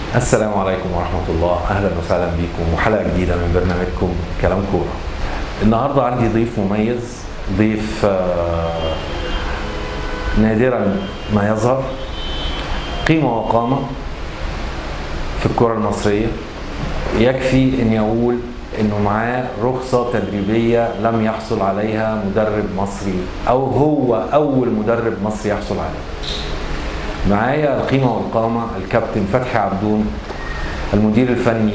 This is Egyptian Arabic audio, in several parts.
السلام عليكم ورحمة الله أهلا وسهلا بكم وحلقة جديدة من برنامجكم كلام كورة النهاردة عندي ضيف مميز ضيف آه، نادرا ما يظهر قيمة وقامة في الكرة المصرية يكفي أني أقول أنه معاه رخصة تدريبية لم يحصل عليها مدرب مصري أو هو أول مدرب مصري يحصل عليها معايا القيمة والقامة الكابتن فتحي عبدون المدير الفني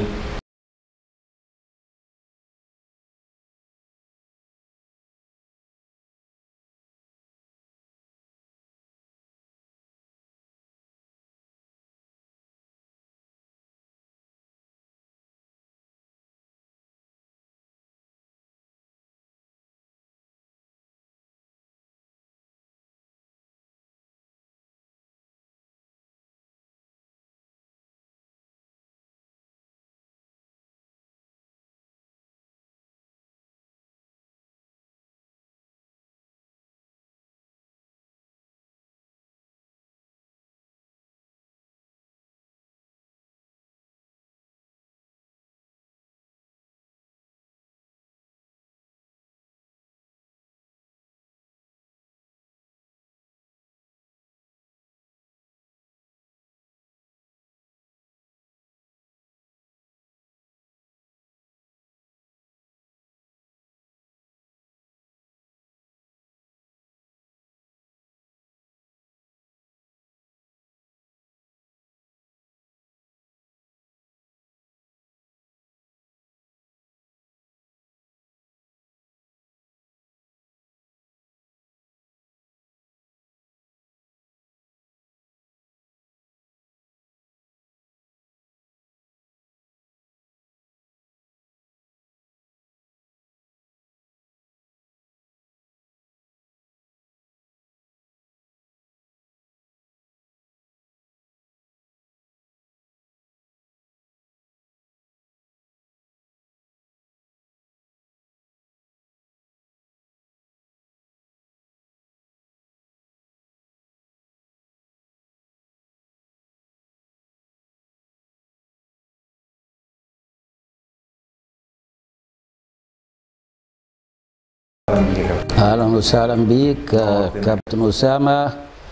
أهلا بيك يا كابتن. اهلا وسهلا بيك آه، نورتنا. كابتن اسامه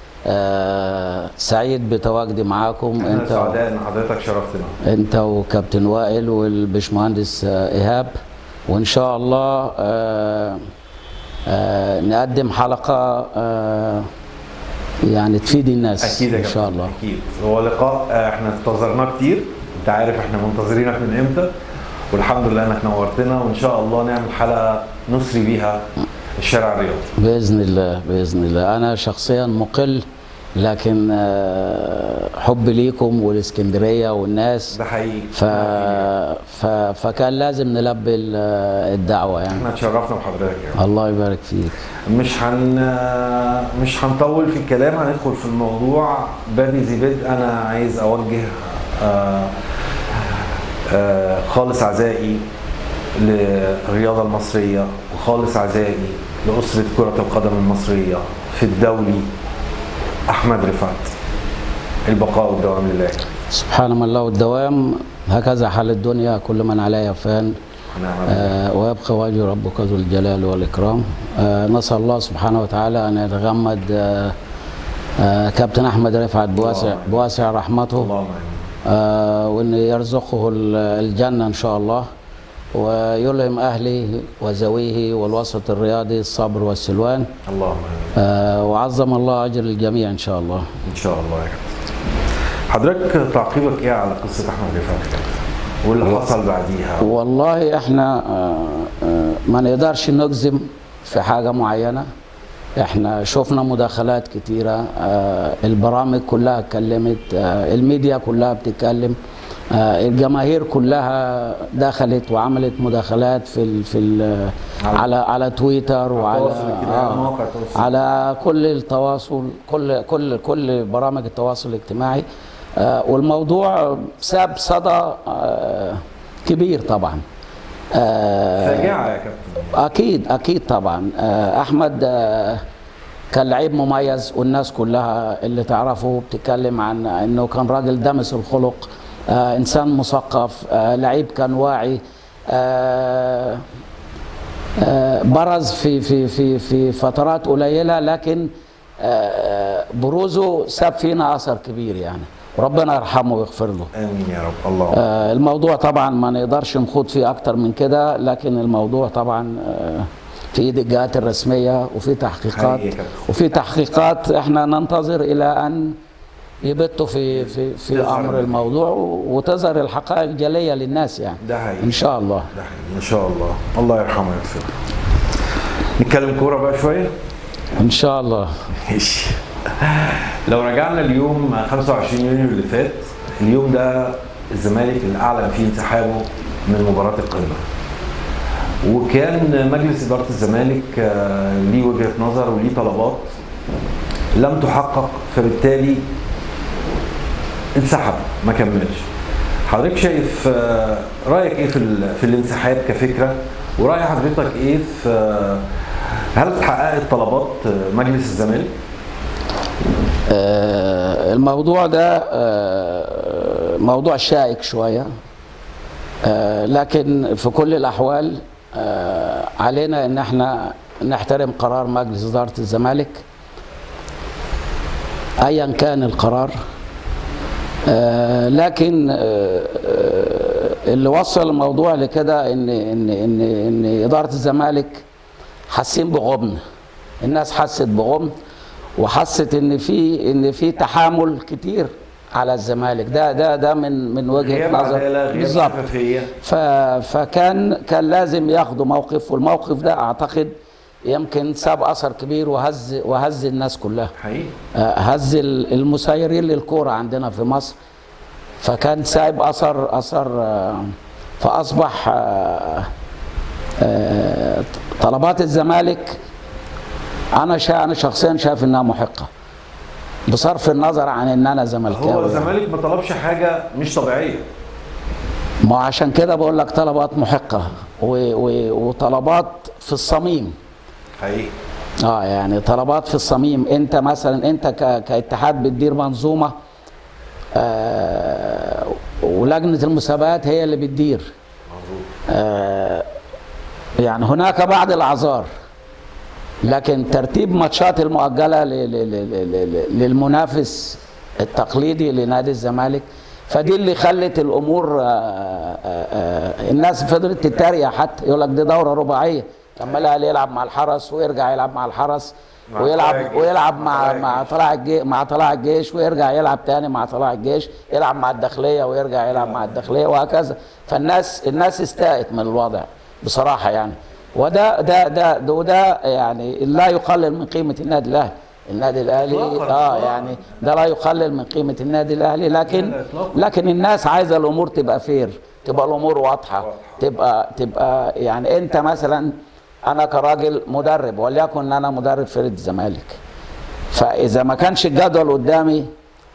آه، سعيد بتواجدي معاكم احنا انت سعداء ان حضرتك شرفتنا انت وكابتن وائل والبشمهندس آه، ايهاب وان شاء الله آه، آه، نقدم حلقه آه، يعني تفيد الناس اكيد يا ان كابتن شاء الله اكيد هو لقاء آه، احنا انتظرناه كتير انت عارف احنا منتظرينك من امتى والحمد لله انك نورتنا وان شاء الله نعمل حلقه نسري بيها الشارع الرياضي باذن الله باذن الله انا شخصيا مقل لكن آه، حب ليكم والاسكندريه والناس ده حقيقي ف... ف... فكان لازم نلبي ال- الدعوه يعني احنا اتشرفنا بحضرتك يعني. الله يبارك فيك مش هن مش هنطول في الكلام هندخل في الموضوع بادي ذي بدء انا عايز اوجه آه، آه، خالص عزائي للرياضه المصريه وخالص عزائي لاسره كره القدم المصريه في الدولي احمد رفعت البقاء والدوام لله سبحان من له الدوام هكذا حال الدنيا كل من عليها فان ونعم بالله. آه ويبقى وجه ربك ذو الجلال والإكرام آه نسأل الله سبحانه وتعالى أن يتغمد آه آه كابتن أحمد رفعت بواسع, اللهم آمين. بواسع رحمته اللهم امين آه وأن يرزقه ال- الجنة إن شاء الله ويلهم أهله وزويه والوسط الرياضي الصبر والسلوان اللهم امين آه وعظم الله أجر الجميع إن شاء الله ان شاء الله يا كابتن حضرتك تعقيبك ايه على قصه احمد رفعت يا كابتن واللي حصل بعديها والله احنا آه، آه، ما نقدرش نجزم في حاجة معينة احنا شفنا مداخلات كتيرة آه، البرامج كلها اتكلمت آه، الميديا كلها بتتكلم آه، الجماهير كلها دخلت وعملت مداخلات في ال في ال على- على على تويتر وعلى التواصل الاجتماعي، مواقع التواصل على كل التواصل كل كل كل برامج التواصل الاجتماعي آه، والموضوع ساب صدى آه، كبير طبعا آه، فاجعه يا كابتن اكيد اكيد طبعا آه، احمد آه، كان لعيب مميز والناس كلها اللي تعرفه بتتكلم عن انه كان راجل دمس الخلق آه انسان مثقف آه لعيب كان واعي آه آه برز في في في في فترات قليله لكن آه بروزه ساب فينا اثر كبير يعني ربنا يرحمه ويغفر له امين يا رب الله آه الموضوع طبعا ما نقدرش نخوض فيه اكتر من كده لكن الموضوع طبعا آه في ايد الجهات الرسميه وفي تحقيقات حقيقي كده. وفي تحقيقات احنا ننتظر الى ان يبتوا في في في تظهر امر النتيجة. الموضوع وتظهر الحقائق جليه للناس يعني ده حقيقي ان شاء الله ده حقيقي ان شاء الله الله يرحمه ويغفر له. نتكلم كوره بقى شويه ان شاء الله ماشي لو رجعنا اليوم 25 يونيو اللي فات اليوم ده الزمالك اللي اعلن فيه انسحابه من مباراه القمه وكان مجلس اداره الزمالك آه، ليه وجهه نظر وليه طلبات لم تحقق فبالتالي انسحب ما كملش حضرتك شايف آه، رايك ايه في ال- في الانسحاب كفكره وراي حضرتك ايه في آه، هل اتحققت طلبات آه، مجلس الزمالك آه، الموضوع ده آه، موضوع شائك شوية آه، لكن في كل الأحوال آه، علينا إن احنا نحترم قرار مجلس إدارة الزمالك أيا كان القرار آه، لكن آه، آه، اللي وصل الموضوع لكده إن إن إن إن إدارة الزمالك حاسين بغبن الناس حست بغبن وحست ان في ان في تحامل كتير على الزمالك ده ده ده من من وجهه غياب نظر عداله غياب بالظبط شفافيه ف فكان كان لازم ياخدوا موقف والموقف ده اعتقد يمكن ساب اثر كبير وهز وهز الناس كلها حقيقي آه، هز ال- المسيرين للكوره عندنا في مصر فكان سايب اثر اثر آه، فاصبح آه، آه، طلبات الزمالك انا شا انا شخصيا شايف انها محقه بصرف النظر عن ان انا هو زملكاوي الزمالك ما طلبش حاجه مش طبيعيه ما عشان كده بقول لك طلبات محقه و و وطلبات في الصميم حقيقي اه يعني طلبات في الصميم انت مثلا انت ك- كاتحاد بتدير منظومه آه ولجنه المسابقات هي اللي بتدير مظبوط آه يعني هناك بعض الاعذار لكن ترتيب ماتشات المؤجله ل- ل- ل- ل- ل- للمنافس التقليدي لنادي الزمالك فدي اللي خلت الامور آه، آه، آه، الناس فضلت تتريق حتى يقول لك دي دوره رباعيه لما الاهلي يلعب مع الحرس ويرجع يلعب مع الحرس مع طلائع ويلعب الجيش. ويلعب مع مع طلائع مع الجيش. طلائع الجيش مع طلائع الجيش ويرجع يلعب تاني مع طلائع الجيش يلعب مع الداخليه ويرجع يلعب مع الداخليه وهكذا فالناس الناس استاءت من الوضع بصراحه يعني وده ده ده ده, وده يعني لا يقلل من قيمه النادي الاهلي النادي الاهلي إطلاقاً، اه إطلاقاً. يعني ده لا يقلل من قيمه النادي الاهلي لكن لا، لا، إطلاقاً. لكن الناس عايزه الامور تبقى فير تبقى الامور واضحه واضحة. تبقى تبقى يعني انت مثلا انا كراجل مدرب وليكن انا مدرب فرقه الزمالك فاذا ما كانش الجدول قدامي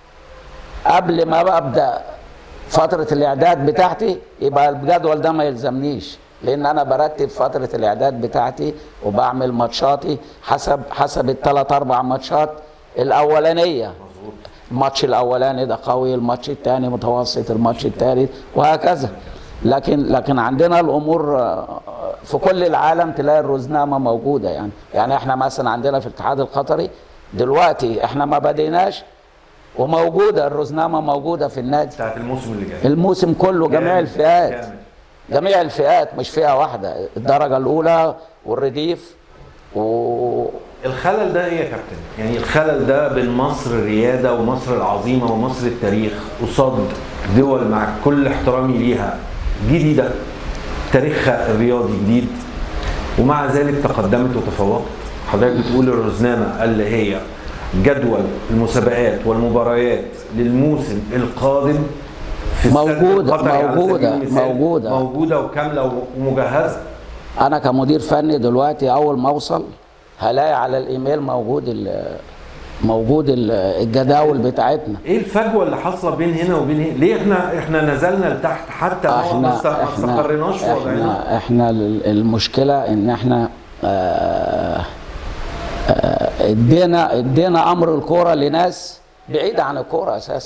قبل ما ببدا فتره الاعداد بتاعتي يبقى الجدول ده ما يلزمنيش لان انا برتب فتره الاعداد بتاعتي وبعمل ماتشاتي حسب حسب الثلاث اربع ماتشات الاولانيه مظبوط الماتش الاولاني ده قوي الماتش الثاني متوسط الماتش الثالث وهكذا لكن لكن عندنا الامور آه، في كل العالم تلاقي الرزنامه موجوده يعني يعني احنا مثلا عندنا في الاتحاد القطري دلوقتي احنا ما بديناش وموجوده الرزنامه موجوده في النادي بتاعت الموسم اللي جاي الموسم كله جميع جامد، الفئات جامد. جميع الفئات مش فئه واحده الدرجه الاولى والرديف و الخلل ده ايه يا كابتن؟ يعني الخلل ده بين مصر الرياده ومصر العظيمه ومصر التاريخ قصاد دول مع كل احترامي ليها جديده تاريخها الرياضي جديد ومع ذلك تقدمت وتفوقت حضرتك بتقول الرزنامه اللي هي جدول المسابقات والمباريات للموسم القادم في السد موجودة- القطري على سبيل موجودة- المثال. موجودة. موجوده وكامله ومجهزه انا كمدير فني دلوقتي اول ما اوصل هلاقي على الايميل موجود ال موجود ال- الجداول بتاعتنا ايه الفجوه اللي حاصله بين هنا وبين هنا؟ ليه احنا احنا نزلنا لتحت حتى ما احنا ما است- ما احنا استقريناش في وضعنا؟ احنا احنا ال- المشكله ان احنا آه، آه، ادينا ادينا امر الكوره لناس بعيده عن الكوره اساسا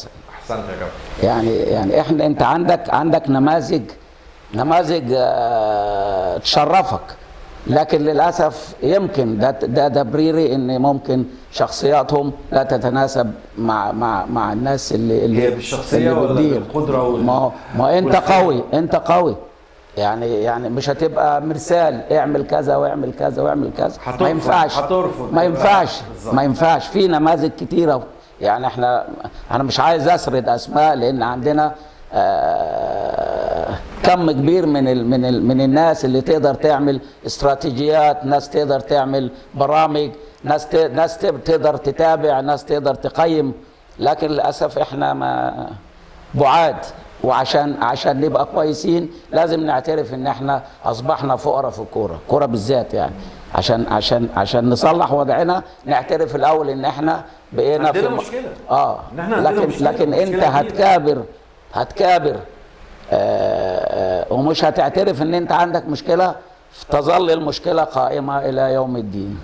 احسنت يا كابتن يعني يعني احنا انت عندك عندك نماذج نماذج آه، تشرفك لكن للاسف يمكن ده ده تبريري ان ممكن شخصياتهم لا تتناسب مع مع مع الناس اللي اللي هي بالشخصية اللي ولا بتدير. بالقدرة وال- ما هو- ما هو انت والفهم؟ قوي انت قوي يعني يعني مش هتبقى مرسال اعمل كذا واعمل كذا واعمل كذا هترفض- ما ينفعش هترفض. ما ينفعش بالظبط. ما ينفعش في نماذج كتيره يعني احنا انا مش عايز اسرد اسماء لان عندنا آه، كم كبير من ال من ال من الناس اللي تقدر تعمل استراتيجيات ناس تقدر تعمل برامج ناس ت- ناس ت- تقدر تتابع ناس تقدر تقيم لكن للاسف احنا ما بعاد وعشان عشان نبقى كويسين لازم نعترف ان احنا اصبحنا فقراء في الكوره كوره بالذات يعني عشان عشان عشان نصلح وضعنا نعترف الاول ان احنا بقينا عندنا في مشكلة. اه إن إحنا عندنا لكن مشكلة، لكن مشكلة انت كبيرة. هتكابر هتكابر آه، آه، ومش هتعترف ان انت عندك مشكله تظل المشكله قائمه الى يوم الدين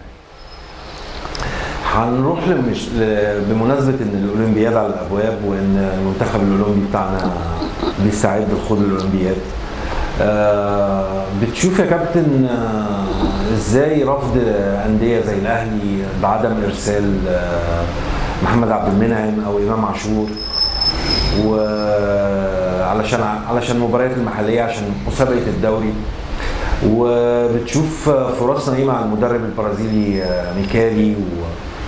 هنروح لمش... ل... بمناسبة إن الأولمبياد على الأبواب وإن المنتخب الأولمبي بتاعنا بيستعد لخوض الأولمبياد. آه بتشوف يا كابتن آه إزاي رفض أندية زي الأهلي بعدم إرسال آه محمد عبد المنعم أو إمام عاشور وعلشان علشان المباريات المحلية عشان مسابقة الدوري وبتشوف فرصنا ايه مع المدرب البرازيلي آه، ميكالي و...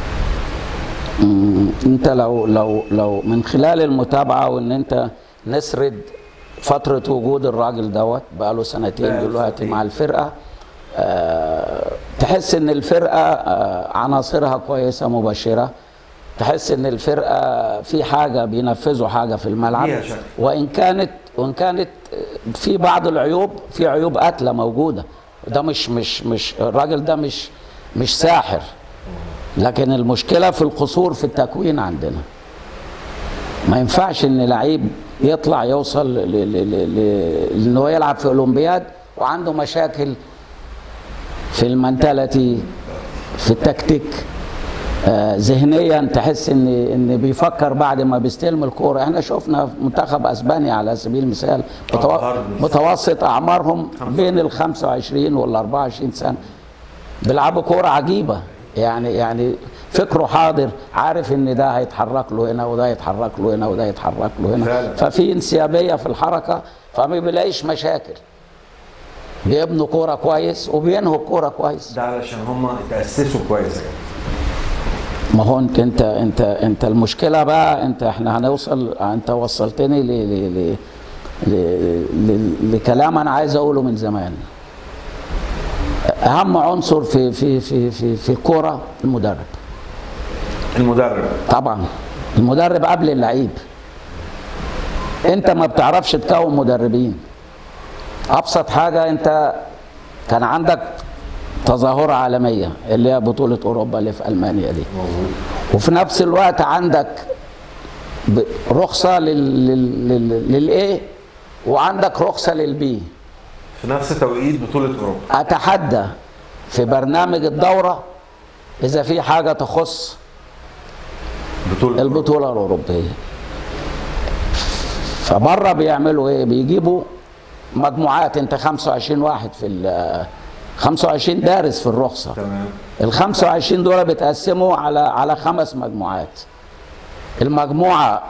مم، انت لو لو لو من خلال المتابعه وان انت نسرد فتره وجود الراجل دوت بقاله سنتين بقاله دلوقتي سنتين. مع الفرقه آه تحس ان الفرقه آه عناصرها كويسه مبشره تحس ان الفرقه في حاجه بينفذوا حاجه في الملعب ليها شكل. وان كانت وان كانت في بعض العيوب في عيوب قاتله موجوده ده مش مش مش الراجل ده مش مش ساحر لكن المشكله في القصور في التكوين عندنا ما ينفعش ان لعيب يطلع يوصل ل- ل- ل- ل- لانه يلعب في اولمبياد وعنده مشاكل في المنتاليتي في التكتيك آه، ذهنيا تحس ان ان بيفكر بعد ما بيستلم الكوره احنا شفنا في منتخب اسبانيا على سبيل المثال متو- هارد. متوسط اعمارهم بين ال 25 وال 24 سنه بيلعبوا كوره عجيبه يعني يعني فكره حاضر عارف ان ده هيتحرك له هنا وده يتحرك له هنا وده يتحرك له هنا فعلا. ففي انسيابيه في الحركه فما بيلاقيش مشاكل بيبنوا كوره كويس وبينهوا الكوره كويس ده علشان هم تأسسوا كويس يا كابتن ما هو انت انت انت انت المشكله بقى انت احنا هنوصل انت وصلتني ل ل ل ل ل لكلام انا عايز اقوله من زمان اهم عنصر في في في في في الكوره المدرب المدرب طبعا المدرب قبل اللعيب انت ما بتعرفش تكون مدربين ابسط حاجه انت كان عندك تظاهره عالميه اللي هي بطوله اوروبا اللي في المانيا دي موجود وفي نفس الوقت عندك ب- رخصه لل لل- لل- للايه وعندك رخصه للبي في نفس توقيت بطولة أوروبا اتحدى في برنامج الدوره اذا في حاجه تخص بطولة البطوله الاوروبيه فبره بيعملوا ايه بيجيبوا مجموعات انت 25 واحد في ال 25 دارس في الرخصه تمام ال 25 دول بيتقسموا على على خمس مجموعات المجموعه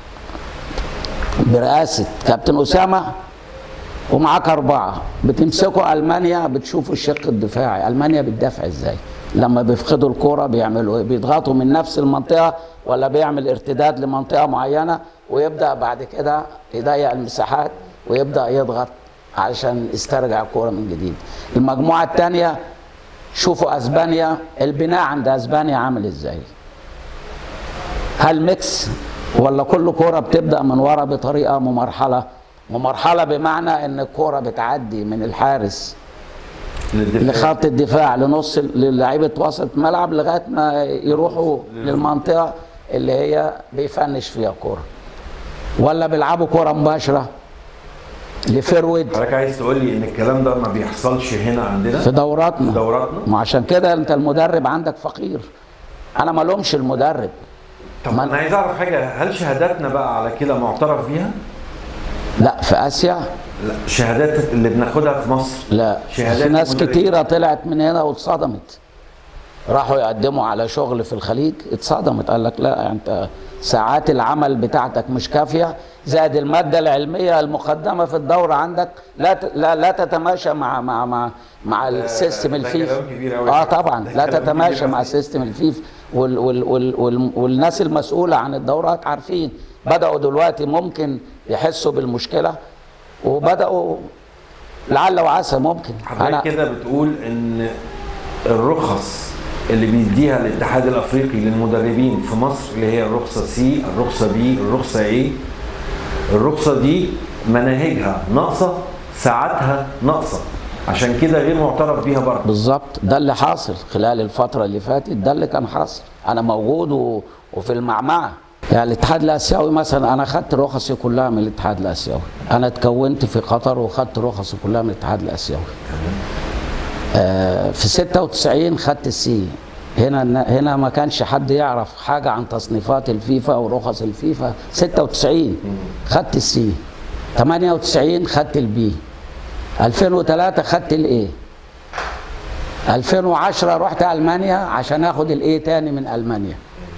برئاسه كابتن اسامه ومعاك اربعه بتمسكوا المانيا بتشوفوا الشق الدفاعي المانيا بتدافع ازاي لما بيفقدوا الكرة بيعملوا ايه بيضغطوا من نفس المنطقه ولا بيعمل ارتداد لمنطقه معينه ويبدا بعد كده يضيق المساحات ويبدا يضغط علشان يسترجع الكرة من جديد المجموعه الثانيه شوفوا اسبانيا البناء عند اسبانيا عامل ازاي هل ميكس ولا كل كرة بتبدأ من ورا بطريقة ممرحلة ممرحلة بمعنى ان الكرة بتعدي من الحارس للدفاع لخط الدفاع لنص للعيبة وسط الملعب لغاية ما يروحوا للمنطقة اللي هي بيفنش فيها الكرة ولا بيلعبوا كرة مباشرة لفيرود حضرتك عايز تقول لي ان الكلام ده ما بيحصلش هنا عندنا في دوراتنا في دوراتنا ما عشان كده انت المدرب عندك فقير انا ما لومش المدرب طب ما- انا عايز اعرف حاجه هل شهاداتنا بقى على كده معترف بيها؟ لا في اسيا لا شهادات اللي بناخدها في مصر لا شهادات في ناس المدرب. كتيرة طلعت من هنا واتصدمت راحوا يقدموا على شغل في الخليج اتصدمت قال لك لا انت ساعات العمل بتاعتك مش كافية زائد المادة العلمية المقدمة في الدورة عندك لا ت- لا, لا تتماشى مع مع مع مع السيستم ده الفيف كلام كبير أوي. اه طبعا ده لا كلام تتماشى كبير مع أوي. السيستم الفيف وال وال وال وال والناس المسؤولة عن الدورات عارفين بدأوا دلوقتي ممكن يحسوا بالمشكلة وبدأوا لعل وعسى ممكن حضرتك كده بتقول ان الرخص اللي بيديها الاتحاد الافريقي للمدربين في مصر اللي هي الرخصه سي الرخصه بي الرخصه اي الرخصه دي مناهجها ناقصه ساعاتها ناقصه عشان كده غير معترف بيها برضه بالظبط ده اللي حاصل خلال الفترة اللي فاتت ده اللي كان حاصل أنا موجود و... وفي المعمعة يعني الاتحاد الآسيوي مثلا أنا خدت رخصي كلها من الاتحاد الآسيوي أنا اتكونت في قطر وخدت رخصي كلها من الاتحاد الآسيوي آه في 96 خدت السي هنا هنا ما كانش حد يعرف حاجة عن تصنيفات الفيفا ورخص الفيفا 96 خدت السي 98 خدت البي 2003 خدت الايه 2010 رحت المانيا عشان اخد الايه تاني من المانيا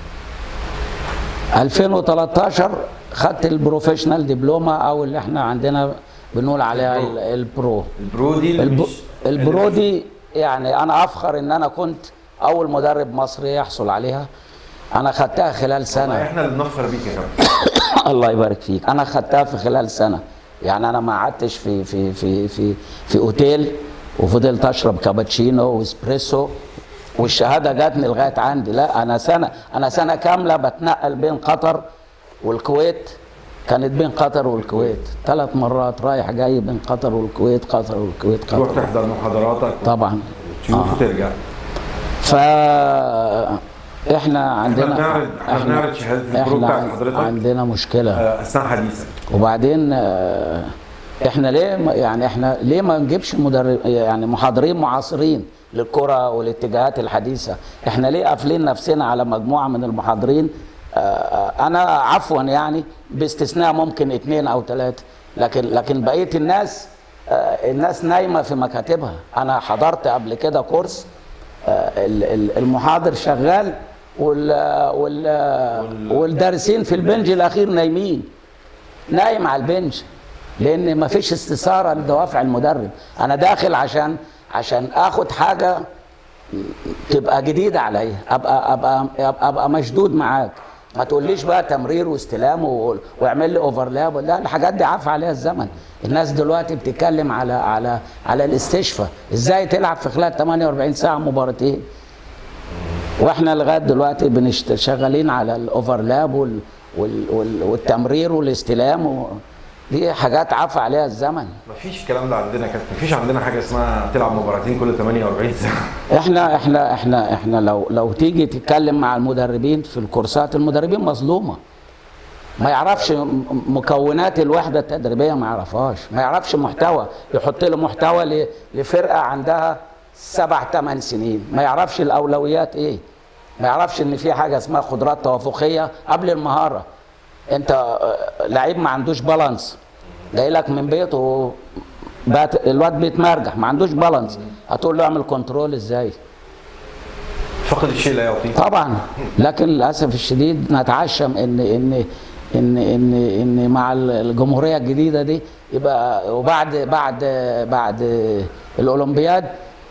2013 خدت البروفيشنال دبلومه او اللي احنا عندنا بنقول عليها ال- البرو البرو دي اللي الب... مش- البرو دي يعني انا افخر ان انا كنت اول مدرب مصري يحصل عليها انا خدتها خلال والله سنه احنا اللي بنفخر بيك يا كابتن الله يبارك فيك انا خدتها في خلال سنه يعني انا ما قعدتش في في في في في اوتيل وفضلت اشرب كابتشينو واسبريسو والشهاده جاتني لغايه عندي لا انا سنه انا سنه كامله بتنقل بين قطر والكويت كانت بين قطر والكويت ثلاث مرات رايح جاي بين قطر والكويت قطر والكويت تروح قطر تحضر محاضراتك طبعا تشوف وترجع ف احنا عندنا بنعرض- إحنا بنعرض شهادة البرو بتاعت احنا حضرتك. عندنا مشكله آه، اثناء حديثك وبعدين آه، احنا ليه ما- يعني احنا ليه ما نجيبش مدرب يعني محاضرين معاصرين للكره والاتجاهات الحديثه احنا ليه قافلين نفسنا على مجموعه من المحاضرين آه، آه، انا عفوا يعني باستثناء ممكن اثنين او ثلاثه لكن لكن بقيه الناس آه، الناس نايمه في مكاتبها انا حضرت قبل كده كورس آه، ال- ال- المحاضر شغال وال وال والدارسين في البنج الاخير نايمين نايم على البنش لان ما فيش استثاره لدوافع المدرب انا داخل عشان عشان اخد حاجه تبقى جديده عليا ابقى ابقى ابقى, أبقى مشدود معاك ما تقوليش بقى تمرير واستلام و- واعمل لي اوفرلاب لا الحاجات دي عفى عليها الزمن الناس دلوقتي بتتكلم على على على الاستشفاء ازاي تلعب في خلال 48 ساعه مباراتين واحنا لغايه دلوقتي بنشت- شغالين على الاوفرلاب وال وال وال والتمرير والاستلام و... دي حاجات عفى عليها الزمن مفيش الكلام ده عندنا كابتن مفيش عندنا حاجه اسمها تلعب مباراتين كل 48 ساعه احنا احنا احنا احنا لو لو تيجي تتكلم مع المدربين في الكورسات المدربين مظلومه ما يعرفش م- مكونات الوحده التدريبيه ما يعرفهاش ما يعرفش محتوى يحط له محتوى ل- لفرقه عندها سبع ثمان سنين ما يعرفش الاولويات ايه ما يعرفش ان في حاجه اسمها قدرات توافقيه قبل المهاره انت آه، لعيب ما عندوش بالانس جاي لك من بيته بات الواد بيتمرجح ما عندوش بالانس هتقول له اعمل كنترول ازاي فقد الشيء لا يعطيه طبعا لكن للاسف الشديد نتعشم ان ان ان ان ان مع الجمهوريه الجديده دي يبقى وبعد بعد بعد الاولمبياد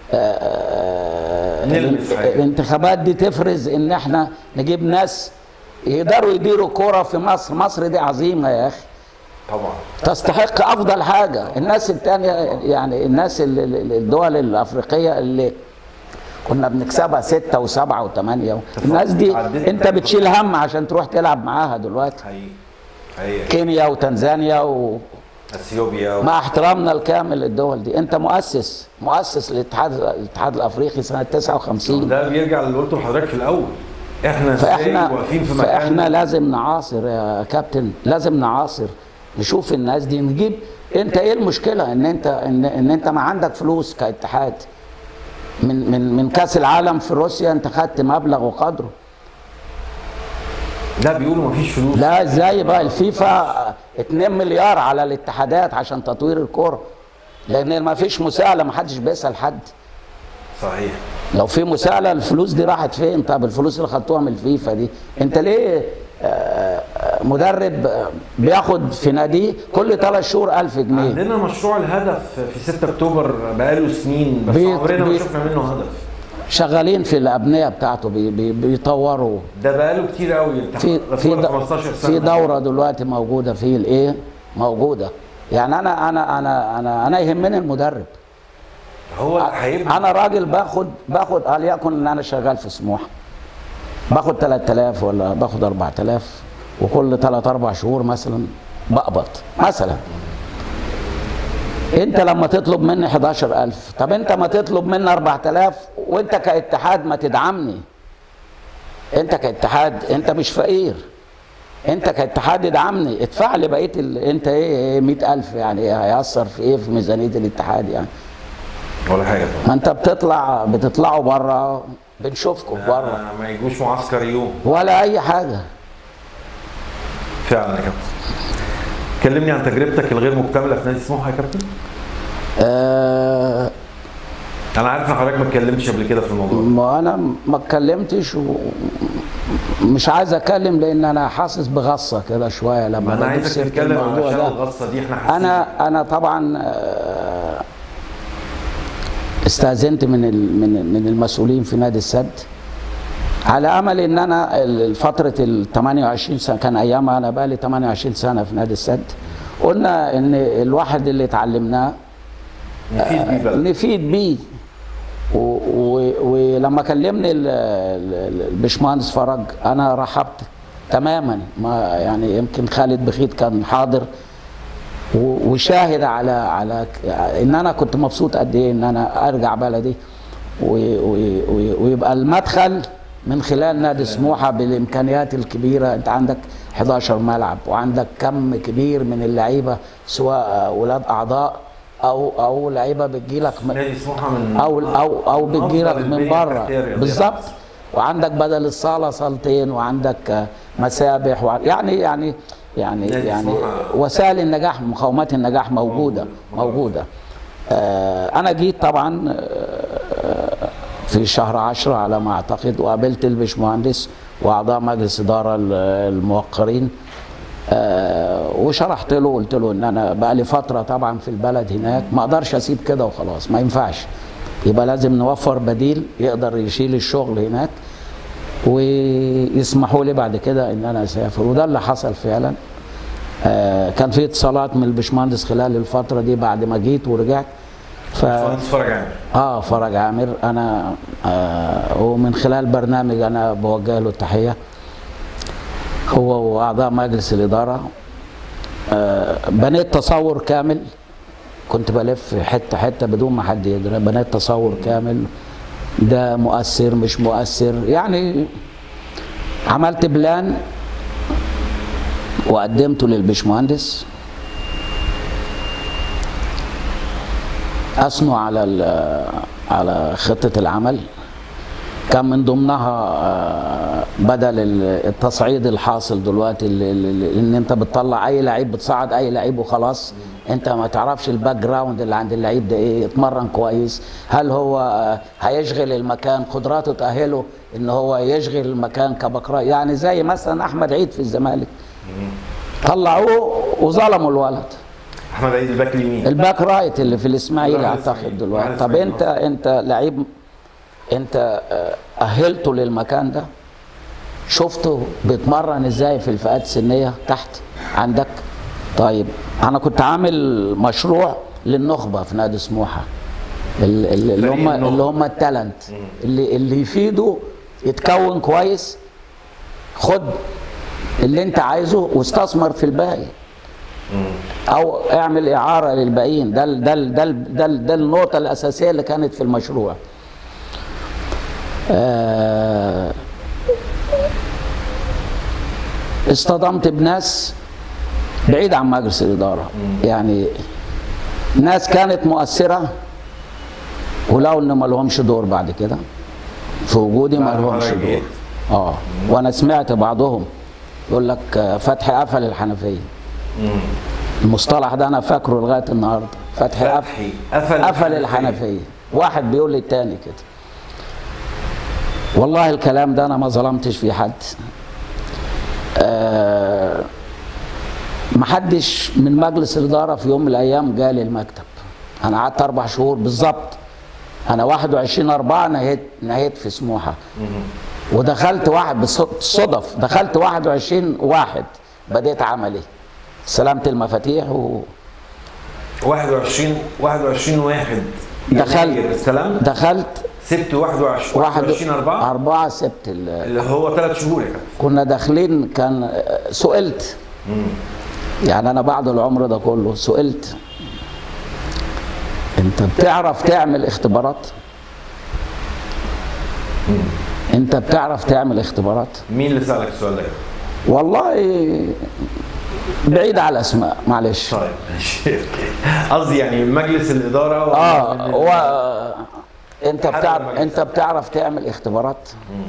آه، نلمس حاجة. الانتخابات دي تفرز ان احنا نجيب ناس يقدروا يديروا كوره في مصر مصر دي عظيمه يا اخي طبعا تستحق افضل حاجه الناس التانية يعني الناس ال- ال- الدول الافريقيه اللي كنا بنكسبها ستة وسبعة وثمانية الناس دي عديت انت بتشيل هم عشان تروح تلعب معاها دلوقتي حقيقي حقيقي كينيا وتنزانيا ومع اثيوبيا و... احترامنا الكامل للدول دي انت مؤسس مؤسس للاتحاد الاتحاد الافريقي سنة 59 ده بيرجع اللي قلته لحضرتك في الاول احنا ازاي فاحنا واقفين في فاحنا مكان لازم نعاصر يا كابتن لازم نعاصر نشوف الناس دي نجيب انت ايه المشكله ان انت ان, ان انت ما عندك فلوس كاتحاد من من من كاس العالم في روسيا انت خدت مبلغ وقدره لا بيقولوا مفيش فلوس لا ازاي بقى الفيفا 2 مليار على الاتحادات عشان تطوير الكوره لان ما فيش مساءله ما حدش بيسال حد صحيح لو في مساءله الفلوس دي راحت فين طب الفلوس اللي خدتوها من الفيفا دي انت ليه آه، آه، مدرب آه، بياخد في ناديه كل ثلاث شهور 1000 جنيه عندنا مشروع الهدف في 6 اكتوبر بقاله سنين بس بيت- عمرنا ما بيت- شفنا منه هدف شغالين في الابنيه بتاعته بي بي بيطوروا ده بقاله كتير قوي في في د- 15 سنه في دوره دلوقتي موجوده في الايه موجوده يعني انا انا انا انا انا يهمني المدرب هو اللي هيبقى انا راجل باخد باخد وليكن ان انا شغال في سموحه باخد 3000 ولا باخد 4000 وكل 3 4 شهور مثلا بقبض مثلا انت لما تطلب مني 11000 طب انت ما تطلب مني 4000 وانت كاتحاد ما تدعمني انت كاتحاد انت مش فقير انت كاتحاد ادعمني ادفع لي بقيه ال... انت ايه 100000 يعني هيأثر في ايه في ميزانيه الاتحاد يعني ولا حاجه طبعا ما انت بتطلع بتطلعوا بره بنشوفكم بره آه، ما يجوش معسكر يوم ولا اي حاجه فعلا يا كابتن كلمني عن تجربتك الغير مكتمله في نادي سموحه يا كابتن آه انا عارف ان حضرتك ما اتكلمتش قبل كده في الموضوع ما انا ما اتكلمتش ومش عايز اتكلم لان انا حاسس بغصه كده شويه ما لما انا بجيب عايزك سيرة تتكلم الموضوع علشان ده الغصه دي احنا حاسين انا انا طبعا آه، استاذنت من ال- من من المسؤولين في نادي السد على امل ان انا ال- فتره ال 28 سنه كان ايامها انا بقى لي 28 سنه في نادي السد قلنا ان الواحد اللي اتعلمناه نفيد بيه بلد نفيد بيه و- و- ولما كلمني ال- ال- البشمهندس فرج انا رحبت تماما ما يعني يمكن خالد بخيت كان حاضر و- وشاهد على على ك- ان انا كنت مبسوط قد ايه ان انا ارجع بلدي و- و- و- ويبقى المدخل من خلال نادي سموحه بالامكانيات الكبيره انت عندك 11 ملعب وعندك كم كبير من اللعيبه سواء اولاد اعضاء او او لعيبه بتجيلك من نادي سموحه من او او او من بتجيلك أفضل من البنية بره التحتية الرياضية. بالظبط وعندك بدل الصاله صالتين وعندك آه، مسابح وع- يعني يعني يعني نادي يعني سموحة. وسائل النجاح مقومات النجاح موجوده موجوده آه، انا جيت طبعا آه، في شهر عشرة على ما اعتقد وقابلت البشمهندس واعضاء مجلس اداره ال- الموقرين آه، وشرحت له قلت له ان انا بقى لي فتره طبعا في البلد هناك ما اقدرش اسيب كده وخلاص ما ينفعش يبقى لازم نوفر بديل يقدر يشيل الشغل هناك ويسمحوا لي بعد كده ان انا اسافر وده اللي حصل فعلا آه، كان في اتصالات من البشمهندس خلال الفتره دي بعد ما جيت ورجعت ف باشمهندس فرج عامر اه فرج عامر انا آه ومن خلال برنامج انا بوجه له التحيه هو واعضاء مجلس الاداره آه بنيت تصور كامل كنت بلف حته حته بدون ما حد يدري بنيت تصور كامل ده مؤثر مش مؤثر يعني عملت بلان وقدمته للبشمهندس اثنوا على ال- على خطه العمل كان من ضمنها آه، بدل ال- التصعيد الحاصل دلوقتي اللي- اللي- ان انت بتطلع اي لعيب بتصعد اي لعيب وخلاص انت ما تعرفش الباك جراوند اللي عند اللعيب ده ايه اتمرن كويس هل هو آه، هيشغل المكان قدراته تاهله ان هو يشغل المكان كبكراء يعني زي مثلا احمد عيد في الزمالك طلعوه وظلموا الولد احمد عيد الباك اليمين الباك رايت اللي في الاسماعيلي الباك اعتقد الإسماعيلي. دلوقتي الباك طب انت الإسماعيلي. انت لعيب انت آه، اهلته للمكان ده شفته بيتمرن ازاي في الفئات السنيه تحت عندك طيب انا كنت عامل مشروع للنخبه في نادي سموحه ال- ال- اللي فريق هم النخبة. اللي هم التالنت اللي اللي يفيده يتكون كويس خد اللي انت عايزه واستثمر في الباقي او اعمل اعاره للباقيين ده ال- ده ال- ده ال- ده, ال- ده النقطه الاساسيه اللي كانت في المشروع آه، اصطدمت بناس بعيد عن مجلس الاداره يعني ناس كانت مؤثره ولو ان ما لهمش دور بعد كده في وجودي ما بعد ما لهمش حضرتك دور جيت. اه وانا سمعت بعضهم يقول لك آه، فتحي قفل الحنفيه مم. المصطلح ده انا فاكره لغايه النهارده فتحي قفل فتحي قفل قفل الحنفيه واحد بيقول للتاني كده والله الكلام ده انا ما ظلمتش في حد آه محدش من مجلس الاداره في يوم من الايام جالي المكتب انا قعدت اربع شهور بالظبط انا 21 4 نهيت نهيت في سموحه ودخلت واحد بالصدف دخلت 21 واحد بديت عملي استلمت المفاتيح و 21 21 واحد دخلت السلام دخلت سبت 21 واحد 21 4 أربعة سبت ال- اللي هو ثلاث شهور يا كابتن كنا داخلين كان آه، سئلت يعني أنا بعد العمر ده كله سئلت أنت بتعرف تعمل اختبارات؟ أنت بتعرف تعمل اختبارات؟ مين اللي سالك السؤال ده؟ والله بعيد على الأسماء معلش طيب ماشي قصدي يعني مجلس الاداره ولا اه من- هو انت حد بتعرف المجلس. انت بتعرف تعمل اختبارات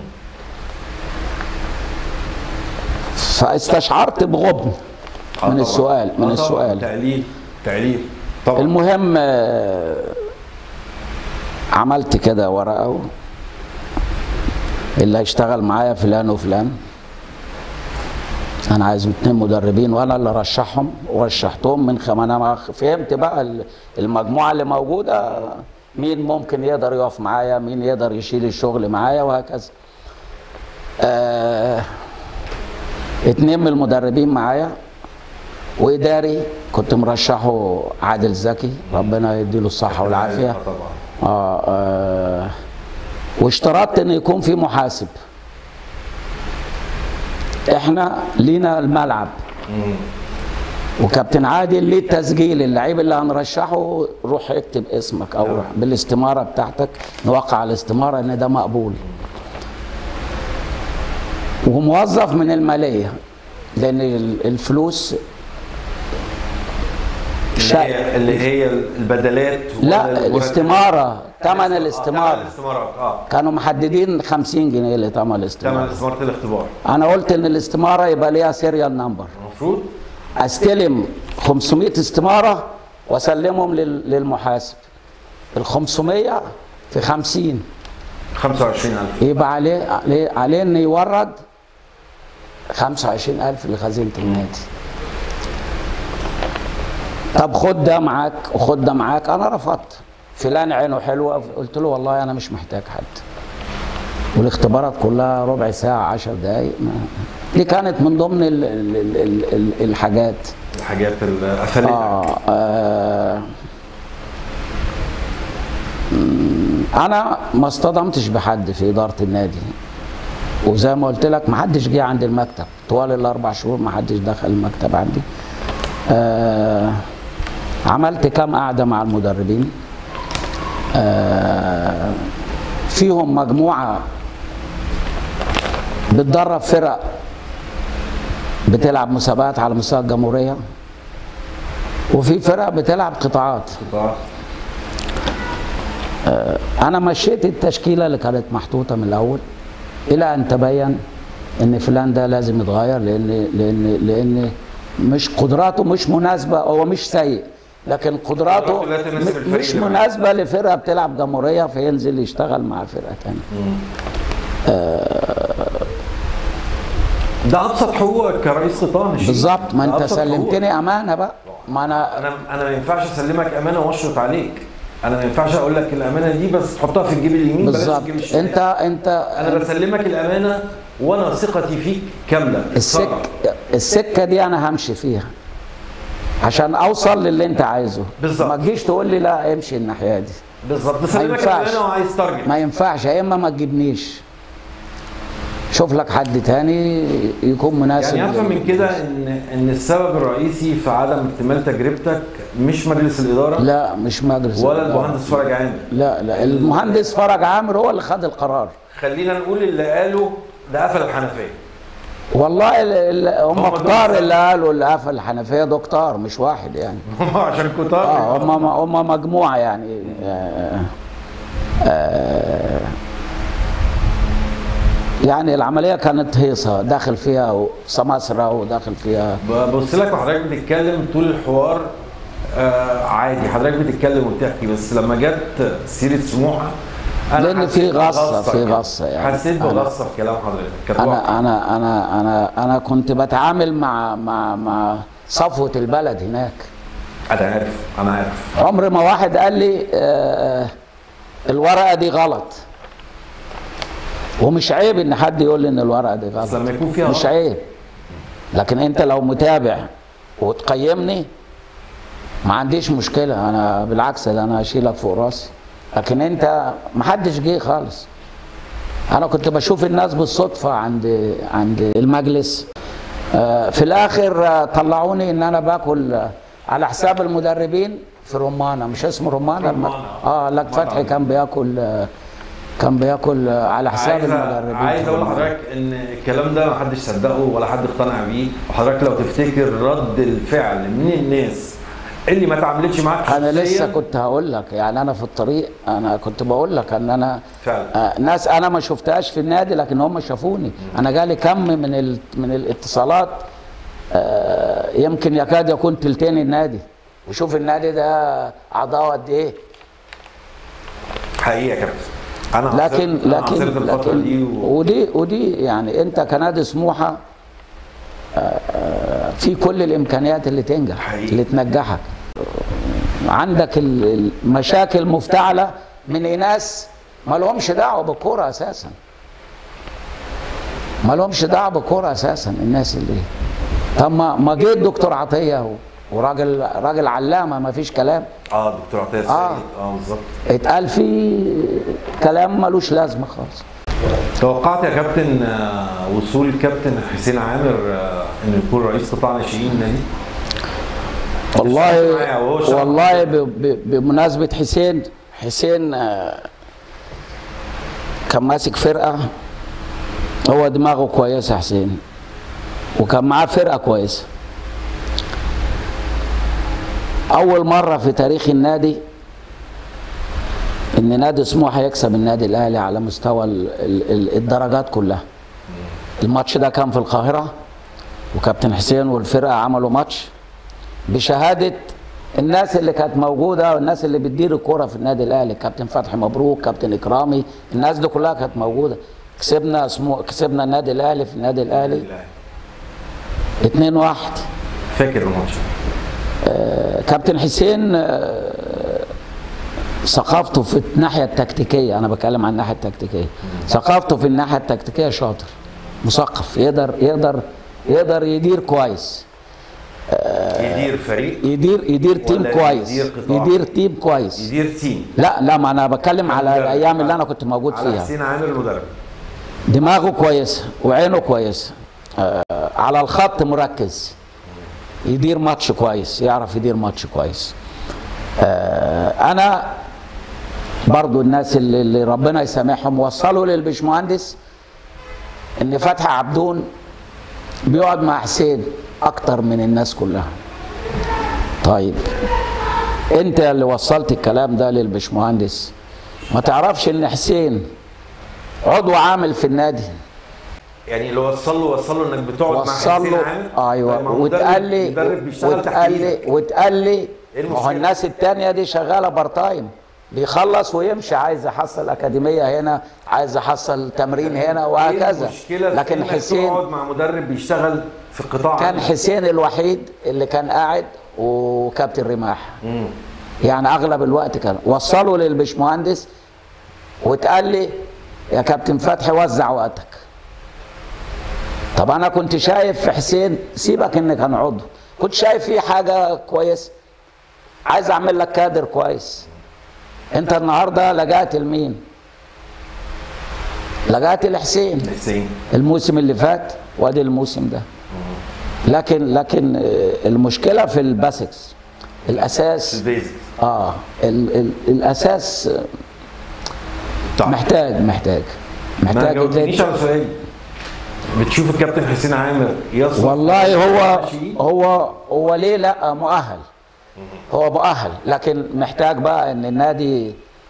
فاستشعرت بغبن آه من طبعاً. السؤال من آه طبعاً. السؤال تعليل تعليل طبعا المهم آه، عملت كده ورقه و- اللي هيشتغل معايا فلان وفلان انا عايز اتنين مدربين وانا اللي رشحهم ورشحتهم من خم انا فهمت بقى ال- المجموعه اللي موجوده مين ممكن يقدر يقف معايا مين يقدر يشيل الشغل معايا وهكذا آه اتنين من المدربين معايا واداري كنت مرشحه عادل زكي ربنا يديله الصحه والعافيه آه طبعا آه آه واشترطت ان يكون في محاسب احنا لينا الملعب مم. وكابتن عادل ليه التسجيل اللعيب اللي هنرشحه روح اكتب اسمك او روح بالاستماره بتاعتك نوقع على الاستماره ان ده مقبول وموظف من الماليه لان ال- الفلوس اللي شا- هي اللي هي البدلات لا ولا- الاستماره ثمن آه، ثمن الاستماره الاستمارات اه كانوا محددين 50 جنيه لثمن ثمن الاستماره استمارة الاختبار انا قلت ان الاستماره يبقى ليها سيريال نمبر المفروض استلم 500 استماره واسلمهم لل- للمحاسب ال 500 في 50 25000 يبقى عليه عليه, عليه انه يورد 25000 لخزينه النادي طب خد ده معاك وخد ده معاك انا رفضت فلان عينه حلوه قلت له والله انا مش محتاج حد والاختبارات كلها ربع ساعه 10 دقائق ما- دي كانت من ضمن ال ال ال ال ال الحاجات الحاجات اللي قفلتك آه آه مم، انا ما اصطدمتش بحد في اداره النادي وزي ما قلت لك ما حدش جه عند المكتب طوال الاربع شهور ما حدش دخل المكتب عندي آه عملت كام قعده مع المدربين آه فيهم مجموعه بتدرب فرق بتلعب مسابقات على مستوى الجمهوريه وفي فرق بتلعب قطاعات آه. انا مشيت التشكيله اللي كانت محطوطه من الاول الى ان تبين ان فلان ده لازم يتغير لان لان لان مش قدراته مش مناسبه هو مش سيء لكن قدراته قدراته لا تناسب الفريق مش اللي معاه. مناسبه لفرقه بتلعب جمهوريه فينزل يشتغل مع فرقه ثانيه ده ابسط حقوقك كرئيس قطاع مش بالظبط ما ده انت أبسط حقوقك. سلمتني امانه بقى ما انا انا انا ما ينفعش اسلمك امانه واشرط عليك انا ما ينفعش اقول لك الامانه دي بس تحطها في الجيب اليمين بلاش بالظبط الجيب الشمال انت انت انا بسلمك الامانه وانا ثقتي فيك كامله السك السكه دي انا همشي فيها عشان اوصل للي انت عايزه بالظبط. ما تجيش تقول لي لا امشي الناحيه دي بالظبط بسلمك ينفعش. الامانه وعايز تارجت ما ينفعش يا اما ما تجيبنيش شوف لك حد تاني يكون مناسب يعني افهم من كده ان ان السبب الرئيسي في عدم اكتمال تجربتك مش مجلس الاداره لا مش مجلس ولا الإدارة. المهندس فرج عامر لا لا المهندس فرج عامر هو اللي خد القرار خلينا نقول اللي قاله ده قفل الحنفيه والله ال- ال- هم هم دول كتار السبب. اللي قالوا اللي قفل الحنفيه ده كتار مش واحد يعني عشان كتار اه هم هم مجموعه يعني آه آه يعني العمليه كانت هيصه داخل فيها سماسره وداخل فيها ببص لك وحضرتك بتتكلم طول الحوار آه عادي حضرتك بتتكلم وبتحكي بس لما جت سيره سموحه أنا لأن في حسيت غصة- في كده. غصة يعني. حسيت أنا- بغصه في كلام حضرتك كانت واضحة. انا انا انا انا انا كنت بتعامل مع مع مع صفوه البلد هناك انا عارف انا عارف عمر ما واحد قال لي آه، الورقه دي غلط ومش عيب ان حد يقول لي ان الورقه دي بس غلط لما يكون فيها مش غلط. عيب لكن انت لو متابع وتقيمني ما عنديش مشكله انا بالعكس ده انا هشيلك فوق راسي لكن انت ما حدش جه خالص انا كنت بشوف الناس بالصدفه عند عند المجلس آه، في الاخر آه، طلعوني ان انا باكل آه، على حساب المدربين في رمانه مش اسمه رمانه الم- رمانة. اه لك فتحي كان بياكل آه، كان بياكل آه، على حساب عايز المدربين عايز في اقول رمانة. لحضرتك ان الكلام ده ما حدش صدقه ولا حد اقتنع بيه وحضرتك لو تفتكر رد الفعل من الناس اللي ما تعاملتش معاك انا لسه شخصياً، كنت هقول لك يعني انا في الطريق انا كنت بقول لك ان انا فعلا آه، ناس انا ما شفتهاش في النادي لكن هم شافوني انا جالي كم من ال... من الاتصالات آه، يمكن يكاد يكون تلتين النادي وشوف النادي ده اعضاءه قد ايه حقيقه يا كابتن انا عاصرت- لكن أنا لكن عاصرت الفتره لكن دي و... ودي ودي يعني انت كنادي سموحه آه، آه، في كل الامكانيات اللي تنجح حقيقي. اللي تنجحك عندك ال- المشاكل مفتعله من ناس ما لهمش دعوه بالكوره اساسا ما لهمش دعوه بالكوره اساسا الناس اللي طب ما ما جه الدكتور عطيه اهو وراجل راجل علامه ما فيش كلام اه دكتور عطيه السيد آه. اه بالظبط اتقال فيه كلام ملوش لازمه خالص توقعت يا كابتن آه، وصول الكابتن حسين عامر آه، انه يكون رئيس قطاع ناشئين النادي والله معايا وهو شغال. والله ب- ب- بمناسبة حسين حسين آه، كان ماسك فرقة هو دماغه كويسة حسين وكان معاه فرقة كويسة أول مرة في تاريخ النادي إن نادي سموحة يكسب النادي الأهلي على مستوى ال- ال- ال- الدرجات كلها الماتش ده كان في القاهرة وكابتن حسين والفرقة عملوا ماتش بشهاده الناس اللي كانت موجوده والناس اللي بتدير الكوره في النادي الاهلي كابتن فتحي مبروك كابتن اكرامي الناس دي كلها كانت موجوده كسبنا اسمه كسبنا النادي الاهلي في النادي الاهلي 2 1 فاكر الماتش كابتن حسين آه، ثقافته في الناحيه التكتيكيه انا بتكلم عن الناحيه التكتيكيه ثقافته في الناحيه التكتيكيه شاطر مثقف يقدر يقدر يقدر يدير كويس يدير فريق يدير يدير تيم ولا كويس يدير قطاع؟ يدير تيم كويس يدير تيم لا لا ما انا بتكلم على مدرب. الايام اللي انا كنت موجود على فيها حسين عامر المدرب دماغه كويسه وعينه كويسه آه على الخط مركز يدير ماتش كويس يعرف يدير ماتش كويس آه انا برضو الناس اللي, اللي ربنا يسامحهم وصلوا للبشمهندس ان فتحي عبدون بيقعد مع حسين اكتر من الناس كلها طيب انت اللي وصلت الكلام ده للبشمهندس ما تعرفش ان حسين عضو عامل في النادي يعني اللي وصل له وصل له انك بتقعد مع وصل حسين له عامر ايوه طيب ما هو واتقال مدرب- لي مدرب بيشتغل واتقال لي تحتيك. واتقال لي إيه ما هو المشكلة؟ الناس التانية دي شغاله بار تايم بيخلص ويمشي عايز يحصل اكاديميه هنا عايز يحصل تمرين هنا وهكذا إيه المشكله في لكن إنك حسين تقعد مع مدرب بيشتغل في القطاع كان عام؟ حسين الوحيد اللي كان قاعد وكابتن رماح مم. يعني اغلب الوقت كان وصلوا للبشمهندس واتقال لي يا كابتن فتحي وزع وقتك طب انا كنت شايف في حسين سيبك ان كان عضو كنت شايف فيه حاجه كويسه عايز اعمل لك كادر كويس انت النهارده لجأت لمين لجأت لحسين حسين الموسم اللي فات وادي الموسم ده لكن لكن آه، المشكله في الباسكس الاساس البيزك اه ال ال الاساس آه، طيب. محتاج محتاج ما محتاج جاوبتنيش يديك- على سؤالي بتشوف الكابتن حسين عامر يصل والله هو ماشي؟ هو هو ليه لا مؤهل هو مؤهل لكن محتاج بقى ان النادي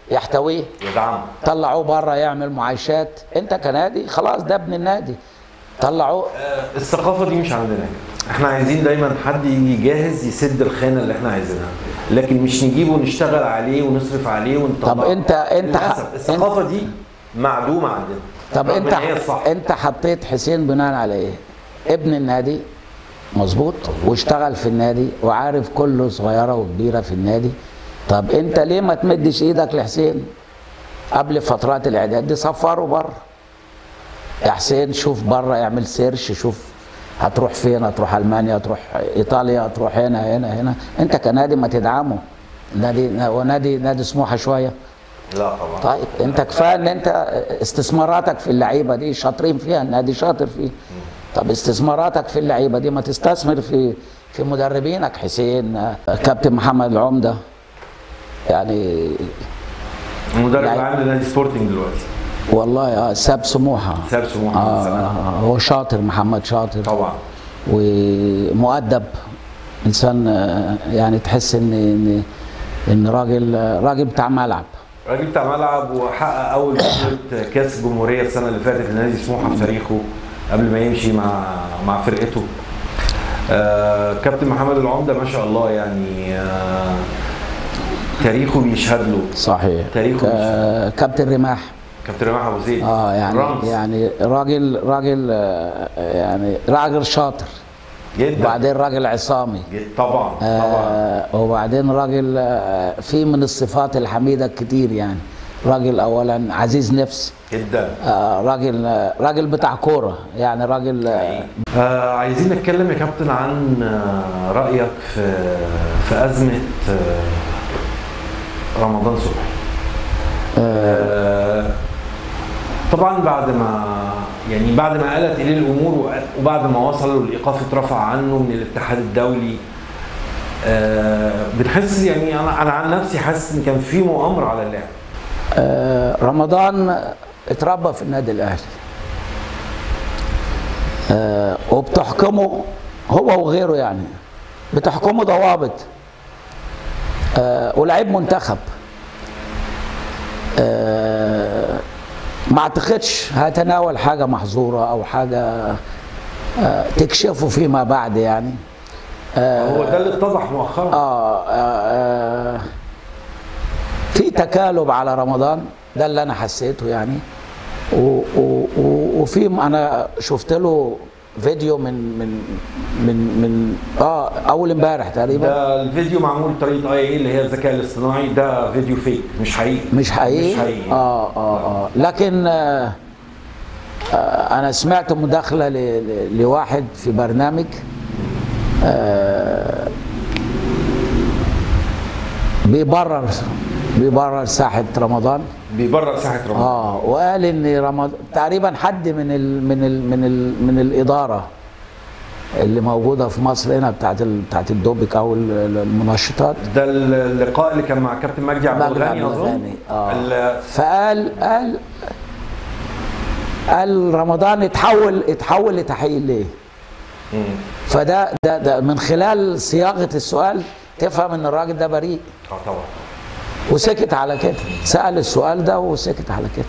يحتويه يدعم طلعوه بره يعمل معايشات انت كنادي خلاص ده ابن النادي طلعوه الثقافه دي مش عندنا احنا عايزين دايما حد يجي جاهز يسد الخانه اللي احنا عايزينها لكن مش نجيبه ونشتغل عليه ونصرف عليه ونطلع طب انت انت للاسف الثقافه دي معدومه عندنا طب رغم انت إن هي الصح انت حطيت حسين بناء على ايه؟ ابن النادي مظبوط واشتغل في النادي وعارف كل صغيره وكبيره في النادي طب انت ليه ما تمدش ايدك لحسين قبل فترات الاعداد دي صفره بره يا حسين شوف بره اعمل سيرش شوف هتروح فين هتروح المانيا هتروح ايطاليا هتروح هنا هنا هنا انت كنادي ما تدعمه نادي ونادي نادي سموحه شويه لا طبعا طيب انت كفايه ان انت استثماراتك في اللعيبه دي شاطرين فيها النادي شاطر فيه طب استثماراتك في اللعيبه دي ما تستثمر في في مدربينك حسين آه، كابتن محمد العمده يعني المدرب يعني- العام لنادي سبورتنج دلوقتي والله اه ساب سموحه ساب سموحه آه من سنة. آه، هو شاطر محمد شاطر طبعا ومؤدب انسان آه، يعني تحس ان ان ان راجل آه، راجل بتاع ملعب راجل بتاع ملعب وحقق اول بطوله كاس جمهوريه السنه اللي فاتت لنادي سموحه في تاريخه قبل ما يمشي مع مع فرقته آه كابتن محمد العمده ما شاء الله يعني آه تاريخه بيشهد له صحيح تاريخه آه كابتن رماح كابتن رماح ابو زيد اه يعني رمز يعني راجل راجل آه يعني راجل شاطر جدا وبعدين راجل عصامي جد- طبعا طبعا آه وبعدين راجل آه في من الصفات الحميده كتير يعني راجل اولا عزيز نفس جدا آه راجل آه راجل بتاع كوره يعني راجل آه آه عايزين نتكلم يا كابتن عن آه رايك في في ازمه آه رمضان صبحي آه طبعا بعد ما يعني بعد ما قالت اليه الامور وبعد ما وصلوا الايقاف اترفع عنه من الاتحاد الدولي آه بنحس يعني انا انا عن نفسي حاسس ان كان في مؤامره على اللاعب آه رمضان اتربى في النادي الاهلي آه وبتحكمه هو وغيره يعني بتحكمه ضوابط آه ولاعيب منتخب آه ما اعتقدش هيتناول حاجه محظوره او حاجه آه تكشفه فيما بعد يعني هو ده اللي اتضح مؤخرا آه, آه, آه في تكالب على رمضان ده اللي انا حسيته يعني و- و- و- وفي انا شفت له فيديو من من من من اه اول امبارح تقريبا ده الفيديو معمول بطريقه اي اللي هي الذكاء الاصطناعي ده فيديو فيك مش حقيقي مش حقيقي مش حقيقي اه اه اه لكن آه آه انا سمعت مداخله ل- ل- لواحد في برنامج آه بيبرر بيبرر ساحه رمضان بيبرر ساحه رمضان اه وقال ان رمضان تقريبا حد من ال من ال من ال من الاداره اللي موجوده في مصر هنا بتاعت ال بتاعت الدوبك او ال- ال- المنشطات ده اللقاء اللي كان مع كابتن مجدي عبد مجدي الغني عبد اظن الغني، آه. ال- فقال قال قال رمضان اتحول اتحول لتحقيق ليه؟ مم. فده ده ده من خلال صياغه السؤال تفهم ان الراجل ده بريء اه طبعا وسكت على كده سأل السؤال ده وسكت على كده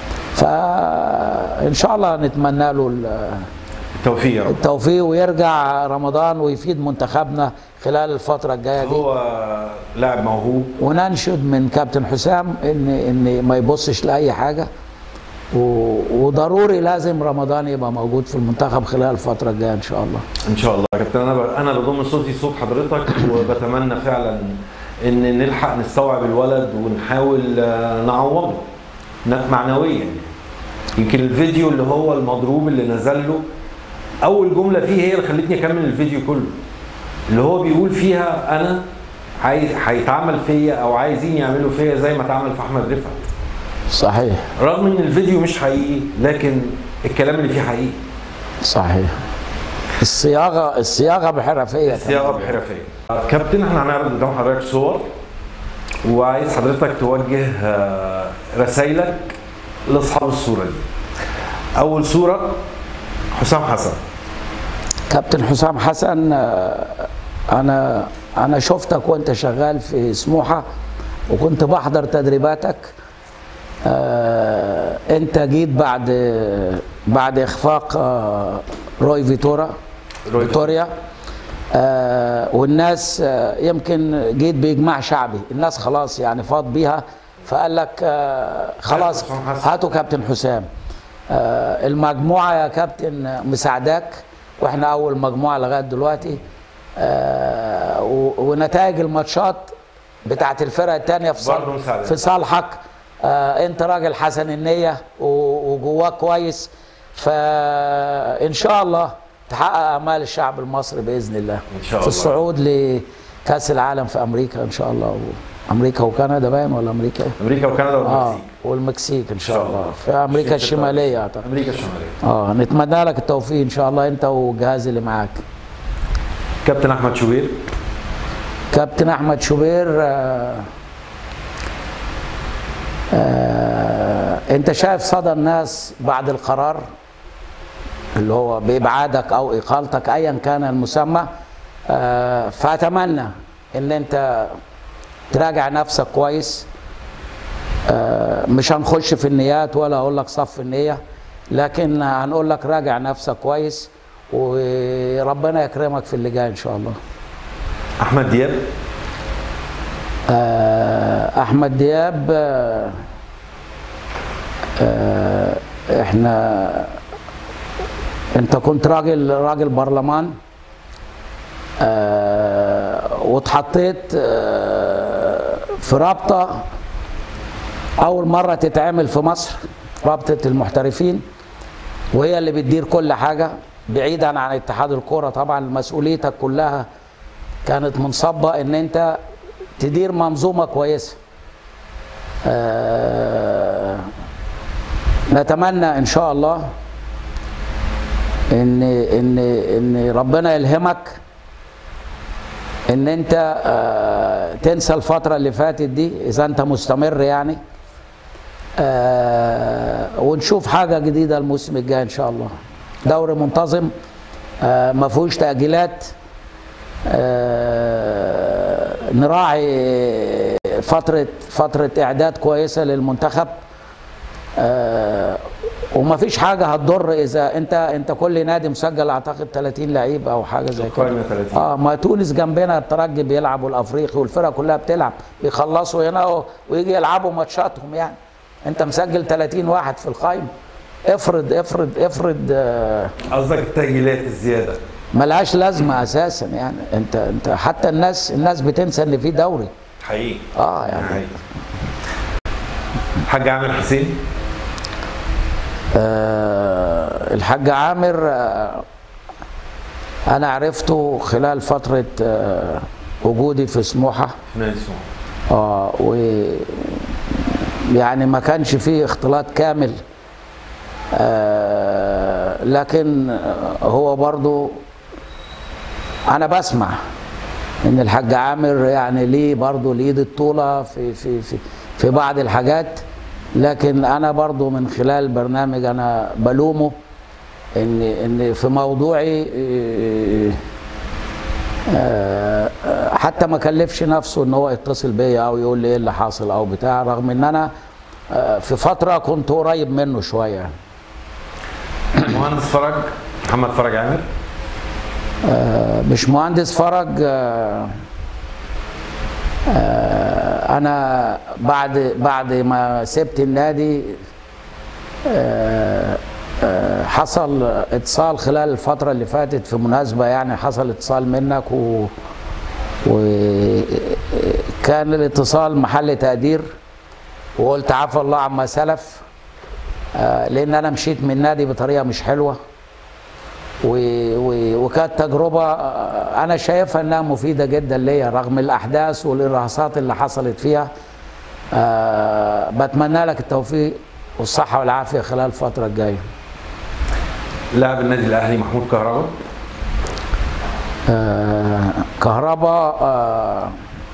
فإن شاء الله نتمنى له ال- التوفيق يا رب التوفيق ويرجع رمضان ويفيد منتخبنا خلال الفترة الجاية دي هو لاعب موهوب وننشد من كابتن حسام ان ان ما يبصش لاي حاجه و- وضروري لازم رمضان يبقى موجود في المنتخب خلال الفتره الجايه ان شاء الله ان شاء الله يا كابتن انا ب... انا بضم صوتي صوت حضرتك وبتمنى فعلا ان نلحق نستوعب الولد ونحاول آه، نعوضه ن- معنويا يعني. يمكن الفيديو اللي هو المضروب اللي نزل له اول جمله فيه هي اللي خلتني اكمل الفيديو كله اللي هو بيقول فيها انا عايز هيتعمل فيا او عايزين يعملوا فيا زي ما اتعمل في احمد رفعت صحيح رغم ان الفيديو مش حقيقي لكن الكلام اللي فيه حقيقي صحيح الصياغه الصياغه بحرفيه الصياغه بحرفيه كابتن احنا هنعرض قدام حضرتك صور وعايز حضرتك توجه آه، رسايلك لاصحاب الصوره دي اول صوره حسام حسن كابتن حسام حسن آه، انا انا شفتك وانت شغال في سموحه وكنت بحضر تدريباتك آه انت جيت بعد بعد اخفاق آه روي فيتورا روي فيتوريا آه والناس آه يمكن جيت باجماع شعبي الناس خلاص يعني فاض بيها فقال لك آه خلاص حسام حسن. هاتوا كابتن حسام آه المجموعه يا كابتن مساعداك واحنا اول مجموعه لغايه دلوقتي آه و- ونتائج الماتشات بتاعت الفرقه الثانيه في برضه صالح مساعداك. في صالحك آه انت راجل حسن النيه و- وجواك كويس فان شاء الله تحقق امال الشعب المصري باذن الله إن شاء في الله. الصعود لكاس العالم في امريكا ان شاء الله امريكا وكندا باين ولا امريكا إيه؟ امريكا وكندا اه والمكسيك والمكسيك ان شاء إن شاء الله الله. في امريكا شركة الشماليه اعتقد امريكا الشماليه اه نتمنى لك التوفيق ان شاء الله انت والجهاز اللي معاك كابتن احمد شوبير كابتن احمد شوبير آه آه انت شايف صدى الناس بعد القرار اللي هو بابعادك او اقالتك ايا كان المسمى آه فاتمنى ان انت تراجع نفسك كويس آه مش هنخش في النيات ولا اقول لك صف النيه لكن هنقول لك راجع نفسك كويس وربنا يكرمك في اللي جاي ان شاء الله احمد دياب آه، احمد دياب آه، آه، احنا انت كنت راجل راجل برلمان آه، واتحطيت آه، في رابطه اول مره تتعمل في مصر رابطه المحترفين وهي اللي بتدير كل حاجه بعيدا عن اتحاد الكوره طبعا مسؤوليتك كلها كانت منصبه ان انت تدير منظومه كويسه آه، نتمنى ان شاء الله ان ان ان ربنا يلهمك ان انت آه، تنسى الفتره اللي فاتت دي اذا انت مستمر يعني آه، ونشوف حاجه جديده الموسم الجاي ان شاء الله دوري منتظم آه، ما فيهوش تاجيلات آه، نراعي فتره فتره اعداد كويسه للمنتخب آه، وما فيش حاجه هتضر اذا انت انت كل نادي مسجل اعتقد 30 لعيب او حاجه زي كده قائمة 30. اه ما تونس جنبنا الترجي بيلعبوا الافريقي والفرق كلها بتلعب بيخلصوا هنا و- ويجي يلعبوا ماتشاتهم يعني انت مسجل 30 واحد في القائمه افرض افرض افرض آه قصدك التأجيلات الزياده ملهاش لازمه اساسا يعني انت انت حتى الناس الناس بتنسى ان في دوري حقيقي اه يعني حقيقي الحاج عامر حسين آه الحاج عامر آه انا عرفته خلال فتره آه وجودي في سموحه في نادي سموحه اه و يعني ما كانش فيه اختلاط كامل آه لكن هو برضو انا بسمع ان الحاج عامر يعني ليه برضو ليه الطولة في في في في بعض الحاجات لكن انا برضو من خلال برنامج انا بلومه ان ان في موضوعي آه، آه، آه، حتى ما كلفش نفسه ان هو يتصل بيا او يقول لي ايه اللي حاصل او بتاع رغم ان انا آه، في فتره كنت قريب منه شويه يعني. مهندس فرج محمد فرج عامر آه، مش مهندس فرج آه، آه، انا بعد بعد ما سبت النادي آه، آه، حصل اتصال خلال الفترة اللي فاتت في مناسبة يعني حصل اتصال منك و وكان الاتصال محل تقدير وقلت عفى الله عما سلف آه، لان انا مشيت من النادي بطريقة مش حلوة و... و... وكانت تجربة آه، أنا شايفها إنها مفيدة جدا ليا رغم الأحداث والإرهاصات اللي حصلت فيها أه بتمنى لك التوفيق والصحة والعافية خلال الفترة الجاية لاعب النادي الاهلي محمود كهربا أه كهرباء أه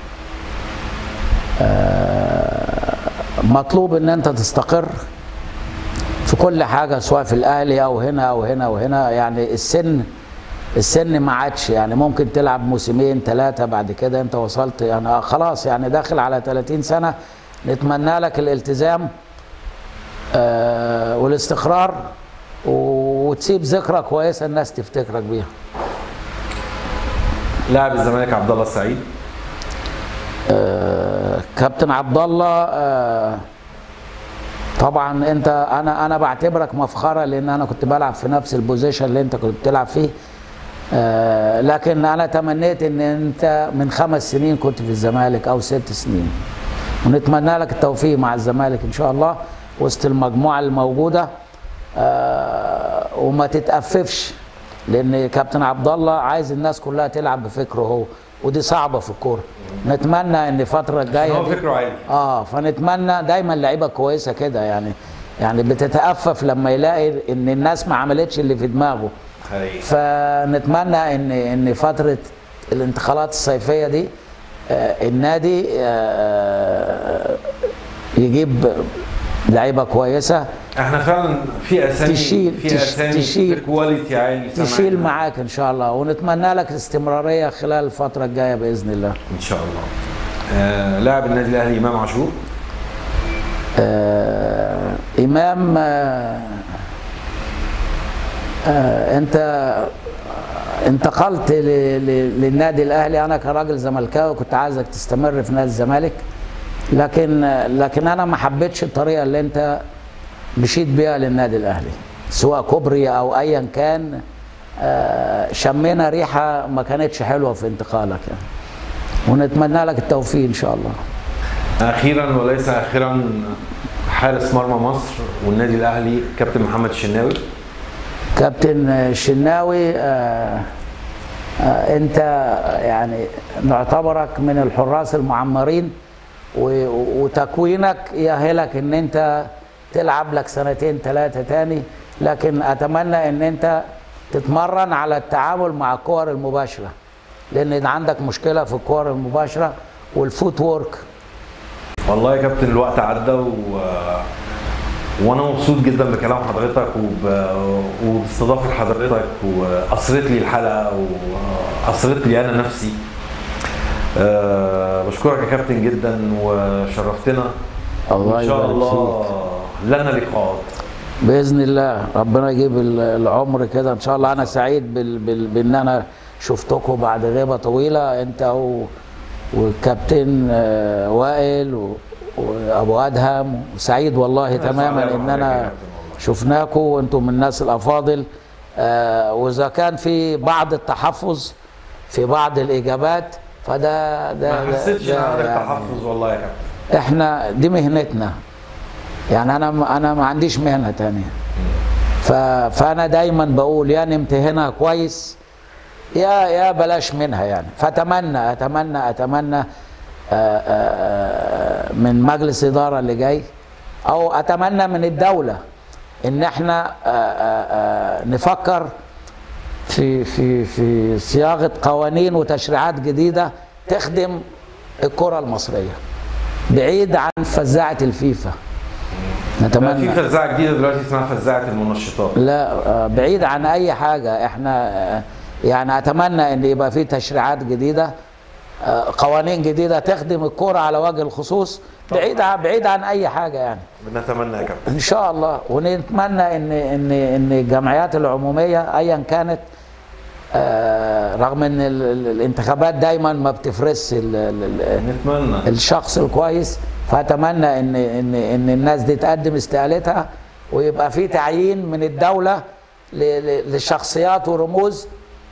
أه مطلوب ان انت تستقر في كل حاجة سواء في الاهلي او هنا او هنا او هنا يعني السن السن ما عادش يعني ممكن تلعب موسمين ثلاثه بعد كده انت وصلت يعني آه خلاص يعني داخل على 30 سنه نتمنى لك الالتزام آه والاستقرار وتسيب ذكرى كويسه الناس تفتكرك بيها لاعب الزمالك عبد الله السعيد آه كابتن عبد الله آه طبعا انت انا انا بعتبرك مفخره لان انا كنت بلعب في نفس البوزيشن اللي انت كنت بتلعب فيه آه لكن انا تمنيت ان انت من خمس سنين كنت في الزمالك او ست سنين ونتمنى لك التوفيق مع الزمالك ان شاء الله وسط المجموعه الموجوده آه وما تتأففش لان كابتن عبد الله عايز الناس كلها تلعب بفكره هو ودي صعبه في الكوره نتمنى ان الفتره الجايه هو فكره عالي اه فنتمنى دايما لعيبه كويسه كده يعني يعني بتتأفف لما يلاقي ان الناس ما عملتش اللي في دماغه حقيقي فنتمنى ان ان فتره الانتقالات الصيفيه دي آه النادي آه يجيب لعيبه كويسه احنا فعلا في اسامي تشيل- في تش- اسامي تشيل- كواليتي عالي تشيل سامعين. معاك ان شاء الله ونتمنى لك استمراريه خلال الفتره الجايه باذن الله ان شاء الله آه لاعب النادي الاهلي امام عاشور آه امام آه آه انت انتقلت ل- ل- للنادي الاهلي انا كراجل زملكاوي كنت عايزك تستمر في نادي الزمالك لكن لكن انا ما حبيتش الطريقه اللي انت مشيت بيها للنادي الاهلي سواء كوبري او ايا كان آه، شمينا ريحه ما كانتش حلوه في انتقالك يعني ونتمنى لك التوفيق ان شاء الله اخيرا وليس اخيرا حارس مرمى مصر والنادي الاهلي كابتن محمد الشناوي كابتن الشناوي آه، آه، انت يعني نعتبرك من الحراس المعمرين و- وتكوينك يأهلك ان انت تلعب لك سنتين ثلاثة تاني لكن اتمنى ان انت تتمرن على التعامل مع الكور المباشرة لان عندك مشكلة في الكور المباشرة والفوت وورك والله يا كابتن الوقت عدى و... وانا مبسوط جدا بكلام حضرتك وب... وباستضافه حضرتك واثرت لي الحلقه واثرت لي انا نفسي أه بشكرك يا كابتن جدا وشرفتنا الله وان شاء يبارك الله لنا لقاءات باذن الله ربنا يجيب ال- العمر كده ان شاء الله انا سعيد بال... بال... بان انا شفتكم بعد غيبه طويله انت و... والكابتن آه، وائل و... وابو ادهم وسعيد والله أنا تماما سعيد ان بحضرتك يا انا كابتن والله. شفناكم وانتم من الناس الافاضل آه، واذا كان في بعض التحفظ في بعض الاجابات فده ده ما ده- حسيتش ده ان عندك يعني- تحفظ والله يا كابتن احنا دي مهنتنا يعني انا انا ما عنديش مهنه تانية ف فانا دايما بقول يا نمتهنها كويس يا يا بلاش منها يعني فاتمنى اتمنى اتمنى آه، آه، من مجلس اداره اللي جاي او اتمنى من الدوله ان احنا آه، آه، آه، نفكر في في في صياغه قوانين وتشريعات جديده تخدم الكره المصريه بعيد عن فزاعه الفيفا بقى في نتمنى فزاعه جديده دلوقتي اسمها فزاعه المنشطات لا آه، بعيد عن اي حاجه احنا آه، يعني اتمنى ان يبقى في تشريعات جديده آه، قوانين جديده تخدم الكره على وجه الخصوص بعيد عن بعيد عن اي حاجه يعني بنتمنى يا كابتن ان شاء الله ونتمنى ان ان ان الجمعيات العموميه ايا كانت آه، رغم ان ال- ال- الانتخابات دايما ما بتفرس ال- ال- ال- نتمنى الشخص الكويس فاتمنى ان ان ان الناس دي تقدم استقالتها ويبقى في تعيين من الدوله ل- ل- لشخصيات ورموز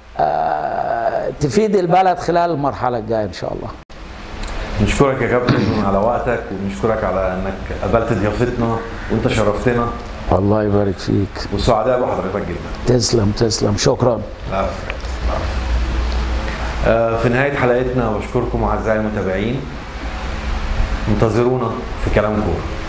آه، تفيد البلد خلال المرحله الجايه ان شاء الله نشكرك يا كابتن على وقتك ونشكرك على انك قبلت ضيافتنا وانت شرفتنا الله يبارك فيك وسعداء بحضرتك جدا تسلم تسلم شكرا العفو. العفو. آه، في نهاية حلقتنا بشكركم أعزائي المتابعين انتظرونا في كلام كورة